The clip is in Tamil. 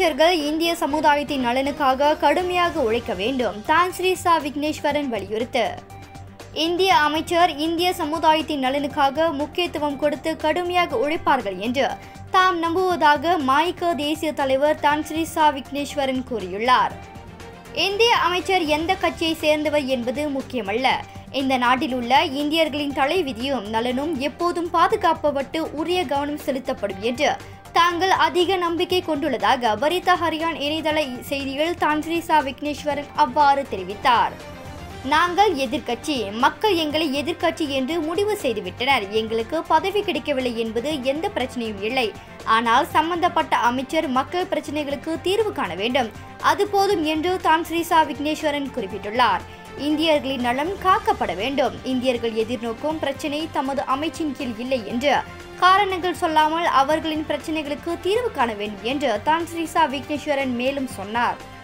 அமைச்சர்கள் இந்திய சமுதாயத்தின் நலனுக்காக கடுமையாக உழைக்க வேண்டும் தான் ஸ்ரீ சா விக்னேஸ்வரன் வலியுறுத்து இந்திய அமைச்சர் இந்திய சமுதாயத்தின் நலனுக்காக முக்கியத்துவம் கொடுத்து கடுமையாக உழைப்பார்கள் என்று தாம் நம்புவதாக மாய்க தேசிய தலைவர் தான் ஸ்ரீ சா விக்னேஸ்வரன் கூறியுள்ளார் இந்திய அமைச்சர் எந்த கட்சியை சேர்ந்தவர் என்பது முக்கியமல்ல இந்த நாட்டில் உள்ள இந்தியர்களின் தலைவிதியும் நலனும் எப்போதும் பாதுகாக்கப்பட்டு உரிய கவனம் செலுத்தப்படும் என்று தாங்கள் அதிக நம்பிக்கை கொண்டுள்ளதாக வரிதா ஹரியான் இணையதள செய்தியில் தான் ஸ்ரீ சா விக்னேஸ்வரன் அவ்வாறு தெரிவித்தார் நாங்கள் எதிர்க்கட்சி மக்கள் எங்களை எதிர்க்கட்சி என்று முடிவு செய்துவிட்டனர் எங்களுக்கு பதவி கிடைக்கவில்லை என்பது எந்த பிரச்சனையும் இல்லை ஆனால் சம்பந்தப்பட்ட அமைச்சர் மக்கள் பிரச்சனைகளுக்கு தீர்வு காண வேண்டும் அது போதும் என்று தான் ஸ்ரீசா விக்னேஸ்வரன் குறிப்பிட்டுள்ளார் இந்தியர்களின் நலம் காக்கப்பட வேண்டும் இந்தியர்கள் எதிர்நோக்கும் பிரச்சனை தமது அமைச்சின் கீழ் இல்லை என்று காரணங்கள் சொல்லாமல் அவர்களின் பிரச்சனைகளுக்கு தீர்வு காண வேண்டும் என்று தான் ஸ்ரீசா விக்னேஸ்வரன் மேலும் சொன்னார்